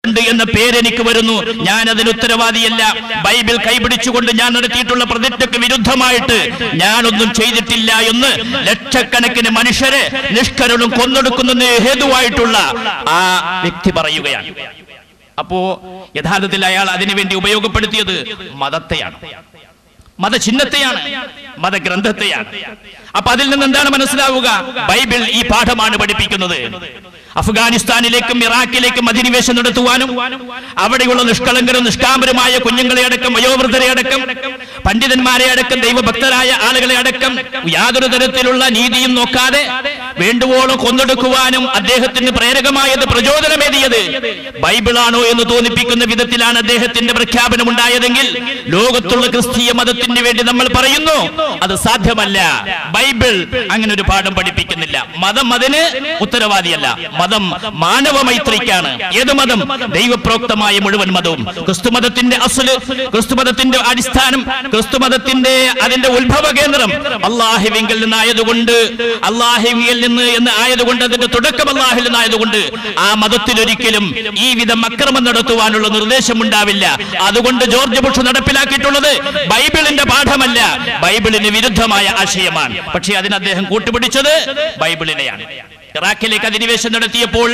ഉണ്ട് എന്ന പേരെനിക്ക് വരുന്നു ഞാൻ അതിന് ഉത്തരവാദിയല്ല ബൈബിൾ കൈപിടിച്ചുകൊണ്ട് ഞാൻ നടത്തിയിട്ടുള്ള പ്രതിജ്ഞയ്ക്ക് വിരുദ്ധമായിട്ട് ഞാനൊന്നും ചെയ്തിട്ടില്ല എന്ന് ലക്ഷക്കണക്കിന് മനുഷ്യരെ നിഷ്കരണം കൊന്നൊടുക്കുന്നതിന് ഹേതുവായിട്ടുള്ള ആ വ്യക്തി പറയുകയാണ് അപ്പോ യഥാർത്ഥത്തിൽ അയാൾ അതിനുവേണ്ടി ഉപയോഗപ്പെടുത്തിയത് മതത്തെയാണ് മതചിഹ്നത്തെയാണ് മതഗ്രന്ഥത്തെയാണ് അപ്പൊ അതിൽ നിന്ന് എന്താണ് മനസ്സിലാവുക ബൈബിൾ ഈ പാഠമാണ് പഠിപ്പിക്കുന്നത് അഫ്ഗാനിസ്ഥാനിലേക്കും ഇറാഖിലേക്കും അധിനിവേശം നടത്തുവാനും അവിടെയുള്ള നിഷ്കളങ്കരും നിഷ്കാമരുമായ കുഞ്ഞുങ്ങളെ അടക്കം വയോവൃദ്ധരെ അടക്കം പണ്ഡിതന്മാരെ അടക്കം ദൈവഭക്തരായ ആളുകളെ അടക്കം യാതൊരു തരത്തിലുള്ള നീതിയും നോക്കാതെ വേണ്ടുവോളം കൊന്നെടുക്കുവാനും അദ്ദേഹത്തിന് പ്രേരകമായത് പ്രചോദനമേതിയത് ബൈബിളാണോ എന്ന് തോന്നിപ്പിക്കുന്ന വിധത്തിലാണ് അദ്ദേഹത്തിന്റെ പ്രഖ്യാപനം ഉണ്ടായതെങ്കിൽ ലോകത്തുള്ള ക്രിസ്തീയ മതത്തിന് വേണ്ടി നമ്മൾ പറയുന്നു അത് സാധ്യമല്ല ബൈബിൾ അങ്ങനെ ഒരു പാഠം പഠിപ്പിക്കുന്നില്ല മതം അതിന് ഉത്തരവാദിയല്ല മതം മാനവ മൈത്രിക്കാണ് ഏത് മതം ദൈവപ്രോക്തമായ മുഴുവൻ മതവും ക്രിസ്തുമതത്തിന്റെ അസുല് ക്രിസ്തുമതത്തിന്റെ അടിസ്ഥാനം ക്രിസ്തുമതത്തിന്റെ അതിന്റെ ഉത്ഭവ കേന്ദ്രം അള്ളാഹിവിങ്കിൽ നിന്നായതുകൊണ്ട് അള്ളാഹിവിയിൽ നിന്ന് എന്ന് ആയതുകൊണ്ട് അതിന്റെ തുടക്കം അള്ളാഹിൽ നിന്നായതുകൊണ്ട് ആ മതത്തിൽ ഒരിക്കലും ഈ വിധം അക്രമം നടത്തുവാനുള്ള നിർദ്ദേശം ഉണ്ടാവില്ല അതുകൊണ്ട് ജോർജ് ബുഷ് നടപ്പിലാക്കിയിട്ടുള്ളത് ബൈബിളിന്റെ പാഠമല്ല ബൈബിളിന് വിരുദ്ധമായ ആശയമാണ് പക്ഷേ അതിന് അദ്ദേഹം കൂട്ടുപിടിച്ചത് ബൈബിളിനെയാണ് ഇറാഖിലേക്ക് അധിനിവേശം നടത്തിയപ്പോൾ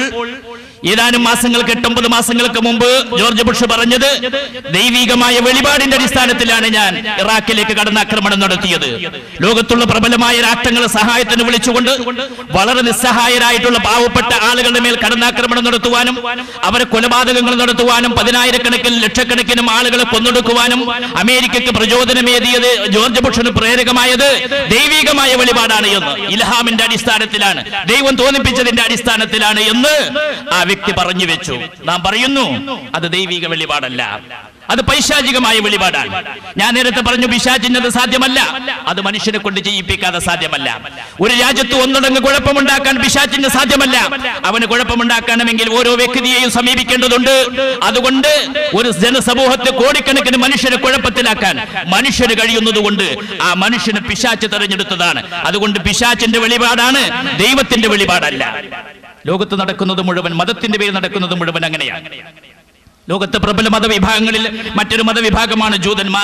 ഏതാനും മാസങ്ങൾക്ക് എട്ടൊമ്പത് മാസങ്ങൾക്ക് മുമ്പ് ജോർജ് ബുഷ് പറഞ്ഞത് ദൈവികമായ വെളിപാടിന്റെ അടിസ്ഥാനത്തിലാണ് ഞാൻ ഇറാഖിലേക്ക് കടന്നാക്രമണം നടത്തിയത് ലോകത്തുള്ള പ്രബലമായ രാഷ്ട്രങ്ങളെ സഹായത്തിന് വിളിച്ചുകൊണ്ട് വളരെ നിസ്സഹായരായിട്ടുള്ള പാവപ്പെട്ട ആളുകളുടെ മേൽ കടന്നാക്രമണം നടത്തുവാനും അവരെ കൊലപാതകങ്ങൾ നടത്തുവാനും പതിനായിരക്കണക്കിന് ലക്ഷക്കണക്കിനും ആളുകളെ കൊന്നൊടുക്കുവാനും അമേരിക്കക്ക് പ്രചോദനമേതിയത് ജോർജ് ബുഷിന് പ്രേരകമായത് ദൈവികമായ വെളിപാടാണ് എന്ന് ഇൽഹാമിന്റെ അടിസ്ഥാനത്തിലാണ് ദൈവം തോന്നിപ്പിച്ചതിന്റെ അടിസ്ഥാനത്തിലാണ് എന്ന് ആ വ്യക്തി പറഞ്ഞു വെച്ചു നാം പറയുന്നു അത് ദൈവിക വെളിപാടല്ല അത് പൈശാചികമായ വെളിപാടാണ് ഞാൻ നേരത്തെ പറഞ്ഞു പിശാചിന്നത് സാധ്യമല്ല അത് മനുഷ്യനെ കൊണ്ട് ചെയ്യിപ്പിക്കാതെ സാധ്യമല്ല ഒരു രാജ്യത്ത് ഒന്നടങ്ങ് കുഴപ്പമുണ്ടാക്കാൻ പിശാചിന് സാധ്യമല്ല അവന് കുഴപ്പമുണ്ടാക്കണമെങ്കിൽ ഓരോ വ്യക്തിയെയും സമീപിക്കേണ്ടതുണ്ട് അതുകൊണ്ട് ഒരു ജനസമൂഹത്തെ കോടിക്കണക്കിന് മനുഷ്യരെ കുഴപ്പത്തിലാക്കാൻ മനുഷ്യന് കഴിയുന്നതുകൊണ്ട് ആ മനുഷ്യന് പിശാച്ച് തെരഞ്ഞെടുത്തതാണ് അതുകൊണ്ട് പിശാച്ചിന്റെ വെളിപാടാണ് ദൈവത്തിന്റെ വെളിപാടല്ല ലോകത്ത് നടക്കുന്നത് മുഴുവൻ മതത്തിന്റെ പേരിൽ നടക്കുന്നത് മുഴുവൻ അങ്ങനെയാണ് ലോകത്തെ പ്രബല മതവിഭാഗങ്ങളിൽ മറ്റൊരു മതവിഭാഗമാണ് ജൂതന്മാർ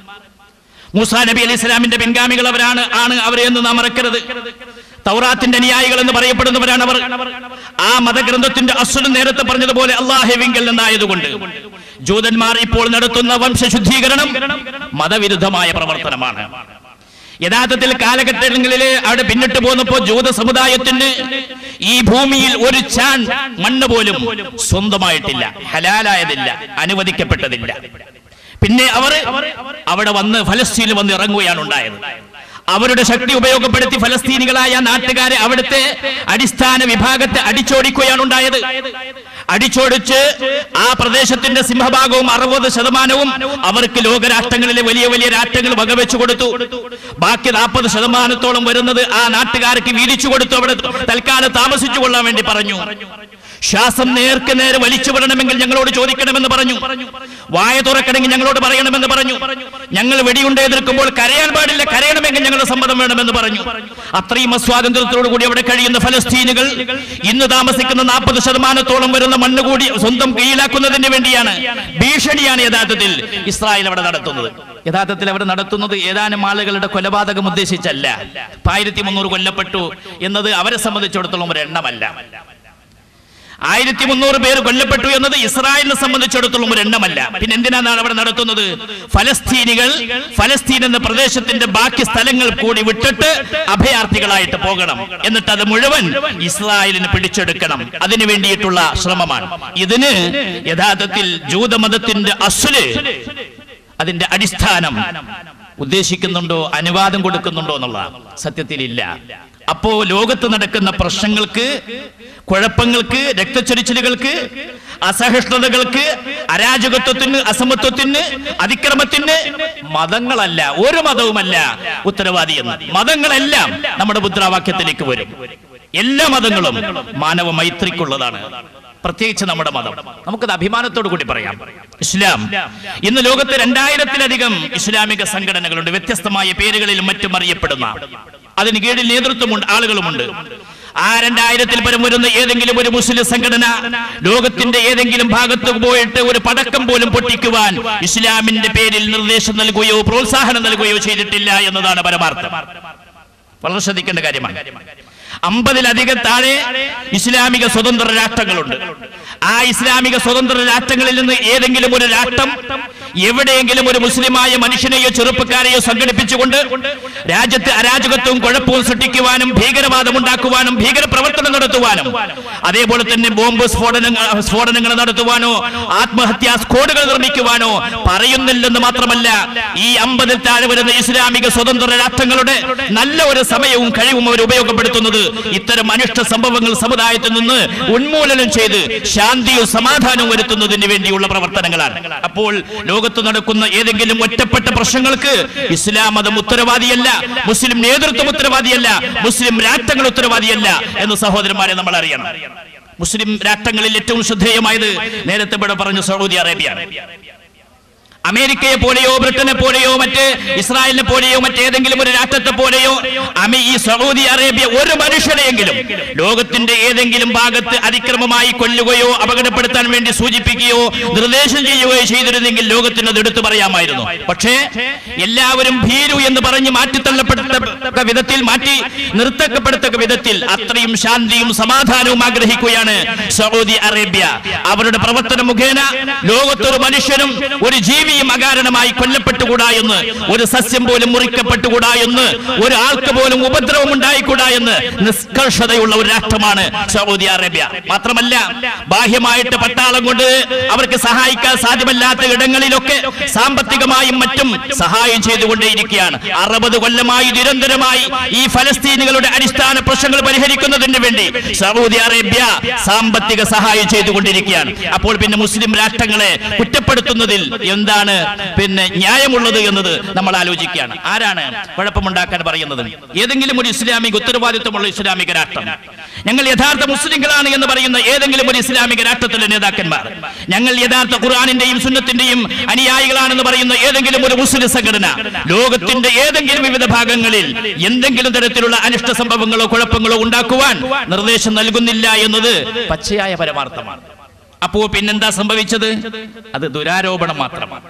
മൂസാ നബി അലൈഹി ഇസ്ലാമിന്റെ പിൻഗാമികൾ അവരാണ് ആണ് അവരെ എന്ന് നാം മറക്കരുത് തൗറാത്തിന്റെ അനുയായികൾ എന്ന് പറയപ്പെടുന്നവരാണ് അവർ ആ മതഗ്രന്ഥത്തിന്റെ അസുര നേരത്തെ പറഞ്ഞതുപോലെ അള്ളാഹെവിങ്കൽ നിന്നായതുകൊണ്ട് ജൂതന്മാർ ഇപ്പോൾ നടത്തുന്ന വംശശുദ്ധീകരണം മതവിരുദ്ധമായ പ്രവർത്തനമാണ് യഥാർത്ഥത്തിൽ കാലഘട്ടങ്ങളിൽ അവിടെ പിന്നിട്ട് പോന്നപ്പോ ജൂത സമുദായത്തിന് ഈ ഭൂമിയിൽ ഒരു ചാൻ മണ്ണ് പോലും സ്വന്തമായിട്ടില്ല ഹലാലായതില്ല അനുവദിക്കപ്പെട്ടതില്ല പിന്നെ അവർ അവിടെ വന്ന് ഫലസ്തീനിൽ വന്ന് ഇറങ്ങുകയാണ് ഉണ്ടായത് അവരുടെ ശക്തി ഉപയോഗപ്പെടുത്തി ഫലസ്തീനികളായ നാട്ടുകാരെ അവിടുത്തെ അടിസ്ഥാന വിഭാഗത്തെ അടിച്ചോടിക്കുകയാണ് ഉണ്ടായത് അടിച്ചോടിച്ച് ആ പ്രദേശത്തിന്റെ സിംഹഭാഗവും അറുപത് ശതമാനവും അവർക്ക് ലോകരാഷ്ട്രങ്ങളിലെ വലിയ വലിയ രാഷ്ട്രങ്ങൾ വകവെച്ചു കൊടുത്തു ബാക്കി നാൽപ്പത് ശതമാനത്തോളം വരുന്നത് ആ നാട്ടുകാർക്ക് വീതിച്ചു കൊടുത്തു അവിടെ തൽക്കാലം താമസിച്ചു കൊള്ളാൻ വേണ്ടി പറഞ്ഞു ശ്വാസം നേർക്ക് നേരെ വലിച്ചു വിടണമെങ്കിൽ ഞങ്ങളോട് ചോദിക്കണമെന്ന് പറഞ്ഞു വായ തുറക്കണമെങ്കിൽ ഞങ്ങളോട് പറയണമെന്ന് പറഞ്ഞു ഞങ്ങൾ വെടിയുണ്ട എതിർക്കുമ്പോൾ കരയാൻ പാടില്ല കരയണമെങ്കിൽ ഞങ്ങളുടെ സമ്മതം വേണമെന്ന് പറഞ്ഞു അത്രയും അസ്വാതന്ത്ര്യത്തോടു കൂടി അവിടെ കഴിയുന്ന ഫലസ്തീനുകൾ ഇന്ന് താമസിക്കുന്ന നാൽപ്പത് ശതമാനത്തോളം വരുന്ന മണ്ണ് കൂടി സ്വന്തം കീഴിലാക്കുന്നതിന് വേണ്ടിയാണ് ഭീഷണിയാണ് യഥാർത്ഥത്തിൽ ഇസ്രായേൽ അവിടെ നടത്തുന്നത് യഥാർത്ഥത്തിൽ അവർ നടത്തുന്നത് ഏതാനും ആളുകളുടെ കൊലപാതകം ഉദ്ദേശിച്ചല്ല ആയിരത്തി മുന്നൂറ് കൊല്ലപ്പെട്ടു എന്നത് അവരെ സംബന്ധിച്ചിടത്തോളം ഒരു എണ്ണമല്ല ആയിരത്തി മുന്നൂറ് പേര് കൊല്ലപ്പെട്ടു എന്നത് ഇസ്രായേലിനെ സംബന്ധിച്ചിടത്തോളം ഒരു എണ്ണമല്ല പിന്നെ എന്തിനാണ് അവിടെ നടത്തുന്നത് ഫലസ്തീനികൾ ഫലസ്തീൻ എന്ന പ്രദേശത്തിന്റെ ബാക്കി സ്ഥലങ്ങൾ കൂടി വിട്ടിട്ട് അഭയാർത്ഥികളായിട്ട് പോകണം എന്നിട്ട് അത് മുഴുവൻ ഇസ്രായേലിന് പിടിച്ചെടുക്കണം അതിനു വേണ്ടിയിട്ടുള്ള ശ്രമമാണ് ഇതിന് യഥാർത്ഥത്തിൽ ജൂതമതത്തിന്റെ അസുല് അതിന്റെ അടിസ്ഥാനം ഉദ്ദേശിക്കുന്നുണ്ടോ അനുവാദം കൊടുക്കുന്നുണ്ടോ എന്നുള്ള സത്യത്തിൽ ഇല്ല അപ്പോ ലോകത്ത് നടക്കുന്ന പ്രശ്നങ്ങൾക്ക് കുഴപ്പങ്ങൾക്ക് രക്തച്ചൊരിച്ചിലുകൾക്ക് അസഹിഷ്ണുതകൾക്ക് അരാജകത്വത്തിന് അസമത്വത്തിന് അതിക്രമത്തിന് മതങ്ങളല്ല ഒരു മതവുമല്ല ഉത്തരവാദി എന്ന് മതങ്ങളെല്ലാം നമ്മുടെ മുദ്രാവാക്യത്തിലേക്ക് വരും എല്ലാ മതങ്ങളും മാനവ മൈത്രിക്കുള്ളതാണ് പ്രത്യേകിച്ച് നമ്മുടെ മതം നമുക്കത് അഭിമാനത്തോടു കൂടി പറയാം ഇസ്ലാം ഇന്ന് ലോകത്ത് രണ്ടായിരത്തിലധികം ഇസ്ലാമിക സംഘടനകളുണ്ട് വ്യത്യസ്തമായ പേരുകളിലും മറ്റും അറിയപ്പെടുന്ന അതിന് കീഴിൽ നേതൃത്വമുണ്ട് ആളുകളുമുണ്ട് ആ രണ്ടായിരത്തിൽ പരം വരുന്ന ഏതെങ്കിലും ഒരു മുസ്ലിം സംഘടന ലോകത്തിന്റെ ഏതെങ്കിലും ഭാഗത്ത് പോയിട്ട് ഒരു പടക്കം പോലും പൊട്ടിക്കുവാൻ ഇസ്ലാമിന്റെ പേരിൽ നിർദ്ദേശം നൽകുകയോ പ്രോത്സാഹനം നൽകുകയോ ചെയ്തിട്ടില്ല എന്നതാണ് പരമാർത്ഥം വളരെ ശ്രദ്ധിക്കേണ്ട കാര്യമാണ് അമ്പതിലധികം താഴെ ഇസ്ലാമിക സ്വതന്ത്ര രാഷ്ട്രങ്ങളുണ്ട് ആ ഇസ്ലാമിക സ്വതന്ത്ര രാഷ്ട്രങ്ങളിൽ നിന്ന് ഏതെങ്കിലും ഒരു രാഷ്ട്രം എവിടെയെങ്കിലും ഒരു മുസ്ലിമായ മനുഷ്യനെയോ ചെറുപ്പക്കാരെയോ സംഘടിപ്പിച്ചുകൊണ്ട് രാജ്യത്ത് അരാജകത്വവും കുഴപ്പവും സൃഷ്ടിക്കുവാനും ഭീകരവാദം ഉണ്ടാക്കുവാനും ഭീകരപ്രവർത്തനം നടത്തുവാനും അതേപോലെ തന്നെ ബോംബ് സ്ഫോടനങ്ങൾ സ്ഫോടനങ്ങൾ നടത്തുവാനോ ആത്മഹത്യാ സ്ക്വാഡുകൾ നിർമ്മിക്കുവാനോ പറയുന്നില്ലെന്ന് മാത്രമല്ല ഈ അമ്പതിൽ താഴെ വരുന്ന ഇസ്ലാമിക സ്വതന്ത്ര രാഷ്ട്രങ്ങളുടെ നല്ല ഒരു സമയവും കഴിവും അവർ ഉപയോഗപ്പെടുത്തുന്നത് ഇത്തരം അനിഷ്ട സംഭവങ്ങൾ സമുദായത്തിൽ നിന്ന് ഉന്മൂലനം ചെയ്ത് ശാന്തിയും സമാധാനവും വരുത്തുന്നതിന് വേണ്ടിയുള്ള പ്രവർത്തനങ്ങളാണ് അപ്പോൾ ലോകത്ത് നടക്കുന്ന ഏതെങ്കിലും ഒറ്റപ്പെട്ട പ്രശ്നങ്ങൾക്ക് ഇസ്ലാം മതം ഉത്തരവാദിയല്ല മുസ്ലിം നേതൃത്വം ഉത്തരവാദിയല്ല മുസ്ലിം രാഷ്ട്രങ്ങൾ ഉത്തരവാദിയല്ല എന്ന് സഹോദരന്മാരെ നമ്മൾ അറിയണം മുസ്ലിം രാഷ്ട്രങ്ങളിൽ ഏറ്റവും ശ്രദ്ധേയമായത് നേരത്തെ ഇവിടെ പറഞ്ഞ സൗദി അറേബ്യയാണ് അമേരിക്കയെ പോലെയോ ബ്രിട്ടനെ പോലെയോ മറ്റ് ഇസ്രായേലിനെ പോലെയോ മറ്റേതെങ്കിലും ഒരു രാഷ്ട്രത്തെ പോലെയോ അമി ഈ സൗദി അറേബ്യ ഒരു മനുഷ്യനെയെങ്കിലും ലോകത്തിന്റെ ഏതെങ്കിലും ഭാഗത്ത് അതിക്രമമായി കൊല്ലുകയോ അപകടപ്പെടുത്താൻ വേണ്ടി സൂചിപ്പിക്കുകയോ നിർദ്ദേശം ചെയ്യുകയോ ചെയ്തിരുന്നെങ്കിൽ ലോകത്തിന് അത് എടുത്തു പറയാമായിരുന്നു പക്ഷേ എല്ലാവരും ഭീരു എന്ന് പറഞ്ഞ് മാറ്റിത്തള്ളപ്പെടുത്തക്ക വിധത്തിൽ മാറ്റി നിർത്തക്കപ്പെടുത്തക്ക വിധത്തിൽ അത്രയും ശാന്തിയും സമാധാനവും ആഗ്രഹിക്കുകയാണ് സൗദി അറേബ്യ അവരുടെ പ്രവർത്തനം മുഖേന ലോകത്തൊരു മനുഷ്യനും ഒരു ജീവിയും അകാരണമായി കൊല്ലപ്പെട്ടുകൂടാ എന്ന് ഒരു സസ്യം പോലും മുറിക്കപ്പെട്ടുകൂടാ എന്ന് ഒരാൾക്ക് പോലും ഉപദ്രവം ഉണ്ടായിക്കൂടാ എന്ന് നിഷ്കർഷതയുള്ള ഒരു രാഷ്ട്രമാണ് സൗദി അറേബ്യ മാത്രമല്ല ബാഹ്യമായിട്ട് പട്ടാളം കൊണ്ട് അവർക്ക് സഹായിക്കാൻ സാധ്യമല്ലാത്ത ഇടങ്ങളിലൊക്കെ സാമ്പത്തികമായും മറ്റും സഹായം ചെയ്തുകൊണ്ടേയിരിക്കുകയാണ് അറുപത് കൊല്ലമായി നിരന്തരമായി ഈ ഫലസ്തീനുകളുടെ അടിസ്ഥാന പ്രശ്നങ്ങൾ പരിഹരിക്കുന്നതിന് വേണ്ടി സൗദി അറേബ്യ സാമ്പത്തിക സഹായം ചെയ്തുകൊണ്ടിരിക്കുകയാണ് അപ്പോൾ പിന്നെ മുസ്ലിം രാഷ്ട്രങ്ങളെ കുറ്റപ്പെടുത്തുന്നതിൽ എന്താണ് പിന്നെ ന്യായമുള്ളത് എന്നത് നമ്മൾ ആലോചിക്കുകയാണ് ആരാണ് കുഴപ്പമുണ്ടാക്കാൻ പറയുന്നത് ഏതെങ്കിലും ഒരു ഇസ്ലാമിക ഉത്തരവാദിത്വമുള്ള ഇസ്ലാമിക രാഷ്ട്രം ഞങ്ങൾ യഥാർത്ഥ മുസ്ലിങ്ങളാണ് എന്ന് പറയുന്ന ഏതെങ്കിലും ഒരു ഇസ്ലാമിക രാഷ്ട്രത്തിലെ നേതാക്കന്മാർ ഞങ്ങൾ യഥാർത്ഥ ഖുർആാനിന്റെയും സുന്നത്തിന്റെയും അനുയായികളാണെന്ന് പറയുന്ന ഏതെങ്കിലും ഒരു മുസ്ലിം സംഘടന ലോകത്തിന്റെ ഏതെങ്കിലും വിവിധ ഭാഗങ്ങളിൽ എന്തെങ്കിലും തരത്തിലുള്ള അനിഷ്ട സംഭവങ്ങളോ കുഴപ്പങ്ങളോ ഉണ്ടാക്കുവാൻ നിർദ്ദേശം നൽകുന്നില്ല എന്നത് പച്ചയായ പരമാർത്ഥമാണ് അപ്പോ പിന്നെന്താ സംഭവിച്ചത് അത് ദുരാരോപണം മാത്രമാണ്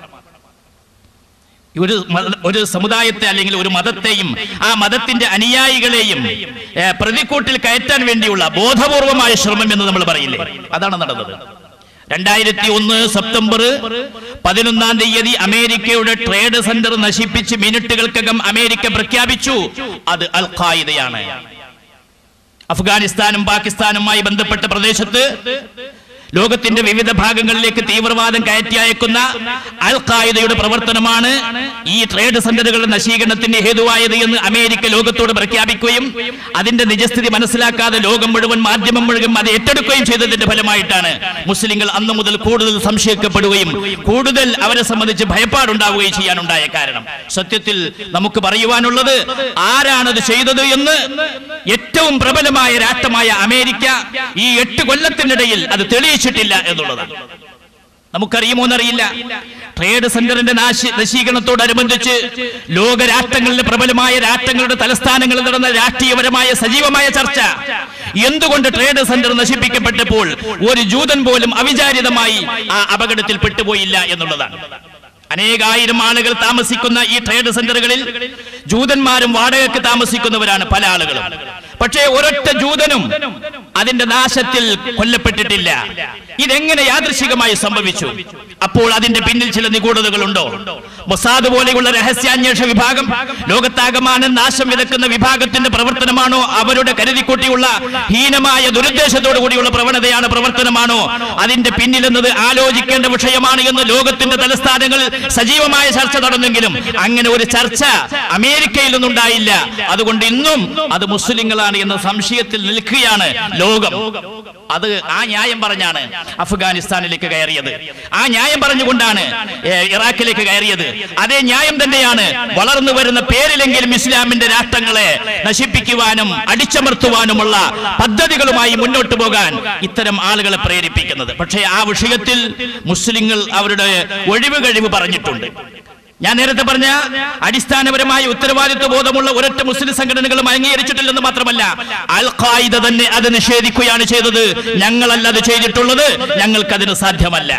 ഒരു മത- ഒരു സമുദായത്തെ അല്ലെങ്കിൽ ഒരു മതത്തെയും ആ മതത്തിന്റെ അനുയായികളെയും ഏ, പ്രതിക്കൂട്ടിൽ കയറ്റാൻ വേണ്ടിയുള്ള ബോധപൂർവമായ ശ്രമം എന്ന് നമ്മൾ പറയില്ലേ അതാണ് നടന്നത് രണ്ടായിരത്തി ഒന്ന് സെപ്റ്റംബർ പതിനൊന്നാം തീയതി അമേരിക്കയുടെ ട്രേഡ് സെന്റർ നശിപ്പിച്ച് മിനിറ്റുകൾക്കകം അമേരിക്ക പ്രഖ്യാപിച്ചു അത് അൽ ഖായിദയാണ് അഫ്ഗാനിസ്ഥാനും പാകിസ്ഥാനുമായി ബന്ധപ്പെട്ട പ്രദേശത്ത് ലോകത്തിന്റെ വിവിധ ഭാഗങ്ങളിലേക്ക് തീവ്രവാദം കയറ്റി അയക്കുന്ന അൽ ഖായിദയുടെ പ്രവർത്തനമാണ് ഈ ട്രേഡ് സെന്ററുകളുടെ നശീകരണത്തിന് ഹേതുവായത് എന്ന് അമേരിക്ക ലോകത്തോട് പ്രഖ്യാപിക്കുകയും അതിന്റെ നിജസ്ഥിതി മനസ്സിലാക്കാതെ ലോകം മുഴുവൻ മാധ്യമം മുഴുവൻ അത് ഏറ്റെടുക്കുകയും ചെയ്തതിന്റെ ഫലമായിട്ടാണ് മുസ്ലിങ്ങൾ അന്നു മുതൽ കൂടുതൽ സംശയിക്കപ്പെടുകയും കൂടുതൽ അവരെ സംബന്ധിച്ച് ഭയപ്പാടുണ്ടാവുകയും ചെയ്യാനുണ്ടായ കാരണം സത്യത്തിൽ നമുക്ക് പറയുവാനുള്ളത് ആരാണത് ചെയ്തത് എന്ന് ഏറ്റവും പ്രബലമായ രാഷ്ട്രമായ അമേരിക്ക ഈ എട്ട് കൊല്ലത്തിനിടയിൽ അത് തെളിയിച്ചിട്ടില്ല എന്നുള്ളതാണ് നമുക്കറിയുമോ എന്നറിയില്ല ട്രേഡ് സെന്ററിന്റെ നാശി നശീകരണത്തോടനുബന്ധിച്ച് ലോക രാഷ്ട്രങ്ങളിലെ പ്രബലമായ രാഷ്ട്രങ്ങളുടെ തലസ്ഥാനങ്ങളിൽ നടന്ന രാഷ്ട്രീയപരമായ സജീവമായ ചർച്ച എന്തുകൊണ്ട് ട്രേഡ് സെന്റർ നശിപ്പിക്കപ്പെട്ടപ്പോൾ ഒരു ജൂതൻ പോലും അവിചാരിതമായി ആ അപകടത്തിൽ പെട്ടുപോയില്ല എന്നുള്ളതാണ് അനേകായിരം ആളുകൾ താമസിക്കുന്ന ഈ ട്രേഡ് സെന്ററുകളിൽ ജൂതന്മാരും വാടകയ്ക്ക് താമസിക്കുന്നവരാണ് പല ആളുകളും പക്ഷേ ഒരൊറ്റ ജൂതനും അതിന്റെ നാശത്തിൽ കൊല്ലപ്പെട്ടിട്ടില്ല ഇതെങ്ങനെ യാദൃശികമായി സംഭവിച്ചു അപ്പോൾ അതിന്റെ പിന്നിൽ ചില നിഗൂഢതകളുണ്ടോ മൊസാദ് പോലെയുള്ള രഹസ്യാന്വേഷണ വിഭാഗം ലോകത്താകമാനം നാശം വിതക്കുന്ന വിഭാഗത്തിന്റെ പ്രവർത്തനമാണോ അവരുടെ കരുതിക്കൂട്ടിയുള്ള ഹീനമായ ദുരുദ്ദേശത്തോടു കൂടിയുള്ള പ്രവണതയാണ് പ്രവർത്തനമാണോ അതിന്റെ പിന്നിലെന്നത് ആലോചിക്കേണ്ട വിഷയമാണ് എന്ന് ലോകത്തിന്റെ തലസ്ഥാനങ്ങൾ സജീവമായ ചർച്ച നടന്നെങ്കിലും അങ്ങനെ ഒരു ചർച്ച അമേരിക്കയിൽ നിന്നുണ്ടായില്ല അതുകൊണ്ട് ഇന്നും അത് മുസ്ലിങ്ങളാണ് എന്ന സംശയത്തിൽ നിൽക്കുകയാണ് ലോകം അത് ആ ന്യായം പറഞ്ഞാണ് അഫ്ഗാനിസ്ഥാനിലേക്ക് കയറിയത് ആ ന്യായം പറഞ്ഞുകൊണ്ടാണ് ഏ, ഇറാഖിലേക്ക് കയറിയത് അതേ ന്യായം തന്നെയാണ് വളർന്നു വരുന്ന പേരിലെങ്കിലും ഇസ്ലാമിന്റെ രാഷ്ട്രങ്ങളെ നശിപ്പിക്കുവാനും അടിച്ചമർത്തുവാനുമുള്ള പദ്ധതികളുമായി മുന്നോട്ട് പോകാൻ ഇത്തരം ആളുകളെ പ്രേരിപ്പിക്കുന്നത് പക്ഷേ ആ വിഷയത്തിൽ മുസ്ലിങ്ങൾ അവരുടെ ഒഴിവ് കഴിവ് പറഞ്ഞിട്ടുണ്ട് ഞാൻ നേരത്തെ പറഞ്ഞ അടിസ്ഥാനപരമായ ഉത്തരവാദിത്വ ബോധമുള്ള ഒരൊറ്റ മുസ്ലിം സംഘടനകളും അംഗീകരിച്ചിട്ടില്ലെന്ന് മാത്രമല്ല അൽ ഖായിദ തന്നെ അത് നിഷേധിക്കുകയാണ് ചെയ്തത് ഞങ്ങളല്ല അത് ചെയ്തിട്ടുള്ളത് ഞങ്ങൾക്കതിന് സാധ്യമല്ല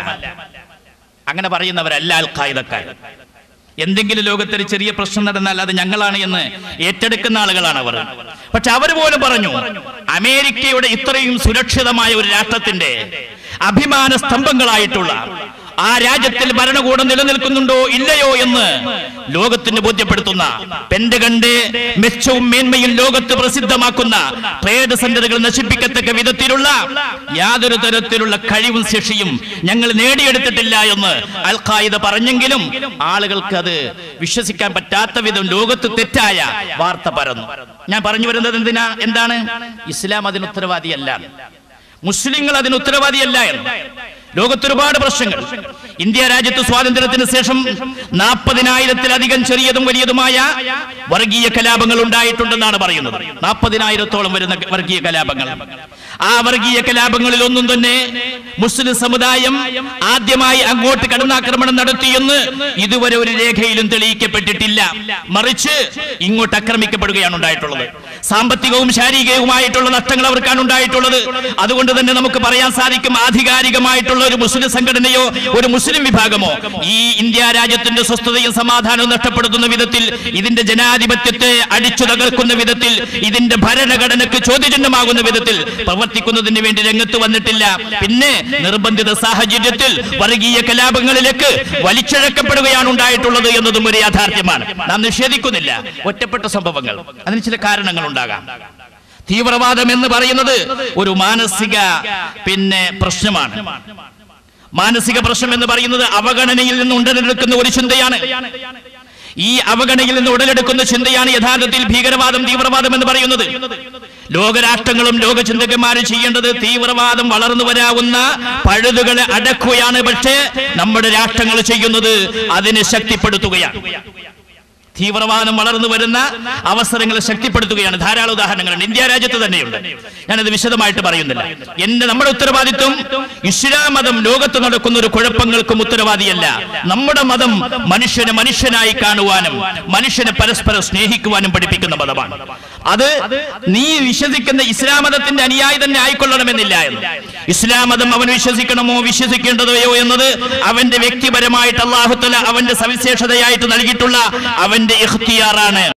അങ്ങനെ പറയുന്നവരല്ല അൽ ഖായിദക്കാർ എന്തെങ്കിലും ലോകത്തൊരു ചെറിയ പ്രശ്നം നടന്നാൽ അത് ഞങ്ങളാണ് എന്ന് ഏറ്റെടുക്കുന്ന ആളുകളാണ് അവർ പക്ഷെ അവർ പോലും പറഞ്ഞു അമേരിക്കയുടെ ഇത്രയും സുരക്ഷിതമായ ഒരു രാഷ്ട്രത്തിന്റെ അഭിമാന സ്തംഭങ്ങളായിട്ടുള്ള ആ രാജ്യത്തിൽ ഭരണകൂടം നിലനിൽക്കുന്നുണ്ടോ ഇല്ലയോ എന്ന് ലോകത്തിന് ബോധ്യപ്പെടുത്തുന്ന പെന്റകണ്ട് മെച്ചവും മേന്മയും ലോകത്ത് പ്രസിദ്ധമാക്കുന്ന ട്രേഡ് സെന്ററുകൾ നശിപ്പിക്കത്തക്ക വിധത്തിലുള്ള യാതൊരു തരത്തിലുള്ള കഴിവും ശേഷിയും ഞങ്ങൾ നേടിയെടുത്തിട്ടില്ല എന്ന് അൽ ഖായിദ പറഞ്ഞെങ്കിലും ആളുകൾക്ക് അത് വിശ്വസിക്കാൻ പറ്റാത്ത വിധം ലോകത്ത് തെറ്റായ വാർത്ത പരന്നു ഞാൻ പറഞ്ഞു വരുന്നത് എന്തിനാ എന്താണ് ഇസ്ലാം അതിന് ഉത്തരവാദിയല്ല മുസ്ലിങ്ങൾ അതിന് ഉത്തരവാദിയല്ല എന്ന് ലോകത്ത് ഒരുപാട് പ്രശ്നങ്ങൾ ഇന്ത്യ രാജ്യത്ത് സ്വാതന്ത്ര്യത്തിന് ശേഷം നാൽപ്പതിനായിരത്തിലധികം ചെറിയതും വലിയതുമായ വർഗീയ കലാപങ്ങൾ ഉണ്ടായിട്ടുണ്ടെന്നാണ് പറയുന്നത് നാൽപ്പതിനായിരത്തോളം വരുന്ന വർഗീയ കലാപങ്ങൾ ആ വർഗീയ കലാപങ്ങളിൽ ഒന്നും തന്നെ മുസ്ലിം സമുദായം ആദ്യമായി അങ്ങോട്ട് കടന്നാക്രമണം നടത്തിയെന്ന് ഇതുവരെ ഒരു രേഖയിലും തെളിയിക്കപ്പെട്ടിട്ടില്ല മറിച്ച് ഇങ്ങോട്ട് ആക്രമിക്കപ്പെടുകയാണ് ഉണ്ടായിട്ടുള്ളത് സാമ്പത്തികവും ശാരീരികവുമായിട്ടുള്ള നഷ്ടങ്ങൾ അവർക്കാണ് ഉണ്ടായിട്ടുള്ളത് അതുകൊണ്ട് തന്നെ നമുക്ക് പറയാൻ സാധിക്കും ആധികാരികമായിട്ടുള്ള ഒരു മുസ്ലിം സംഘടനയോ ഒരു മുസ്ലിം വിഭാഗമോ ഈ ഇന്ത്യ രാജ്യത്തിന്റെ സ്വസ്ഥതയും സമാധാനവും നഷ്ടപ്പെടുത്തുന്ന വിധത്തിൽ ഇതിന്റെ ജനാധിപത്യത്തെ അടിച്ചു തകർക്കുന്ന വിധത്തിൽ ഇതിന്റെ ഭരണഘടനക്ക് ചോദ്യചിഹ്നമാകുന്ന വിധത്തിൽ പ്രവർത്തിക്കുന്നതിന് വേണ്ടി രംഗത്ത് വന്നിട്ടില്ല പിന്നെ നിർബന്ധിത സാഹചര്യത്തിൽ വർഗീയ കലാപങ്ങളിലേക്ക് വലിച്ചിഴക്കപ്പെടുകയാണ് ഉണ്ടായിട്ടുള്ളത് എന്നതും ഒരു യാഥാർത്ഥ്യമാണ് നാം നിഷേധിക്കുന്നില്ല ഒറ്റപ്പെട്ട സംഭവങ്ങൾ അതിന് ചില കാരണങ്ങൾ ഉണ്ടാകാം തീവ്രവാദം എന്ന് പറയുന്നത് ഒരു മാനസിക പിന്നെ പ്രശ്നമാണ് മാനസിക പ്രശ്നം എന്ന് പറയുന്നത് അവഗണനയിൽ നിന്ന് ഉടലെടുക്കുന്ന ഒരു ചിന്തയാണ് ഈ അവഗണനയിൽ നിന്ന് ഉടലെടുക്കുന്ന ചിന്തയാണ് യഥാർത്ഥത്തിൽ ഭീകരവാദം തീവ്രവാദം എന്ന് പറയുന്നത് ലോകരാഷ്ട്രങ്ങളും ലോകചിന്തകന്മാരും ചെയ്യേണ്ടത് തീവ്രവാദം വളർന്നു വരാവുന്ന പഴുതുകളെ അടക്കുകയാണ് പക്ഷേ നമ്മുടെ രാഷ്ട്രങ്ങൾ ചെയ്യുന്നത് അതിനെ ശക്തിപ്പെടുത്തുകയാണ് തീവ്രവാദം വളർന്നു വരുന്ന അവസരങ്ങളെ ശക്തിപ്പെടുത്തുകയാണ് ധാരാളം ഉദാഹരണങ്ങളുണ്ട് ഇന്ത്യ രാജ്യത്ത് തന്നെയുണ്ട് ഞാനത് വിശദമായിട്ട് പറയുന്നില്ല എന്റെ നമ്മുടെ ഉത്തരവാദിത്വം ഇസ്ലാം മതം ലോകത്ത് നടക്കുന്ന ഒരു കുഴപ്പങ്ങൾക്കും ഉത്തരവാദിയല്ല നമ്മുടെ മതം മനുഷ്യനെ മനുഷ്യനായി കാണുവാനും മനുഷ്യനെ പരസ്പരം സ്നേഹിക്കുവാനും പഠിപ്പിക്കുന്ന മതമാണ് അത് നീ വിശ്വസിക്കുന്ന ഇസ്ലാം മതത്തിന്റെ അനുയായി തന്നെ ആയിക്കൊള്ളണമെന്നില്ല എന്ന് ഇസ്ലാം മതം അവൻ വിശ്വസിക്കണമോ വിശ്വസിക്കേണ്ടതയോ എന്നത് അവന്റെ വ്യക്തിപരമായിട്ട് അള്ളാഹുത്തല അവന്റെ സവിശേഷതയായിട്ട് നൽകിയിട്ടുള്ള അവന്റെ ഇഖ്തിയാറാണ്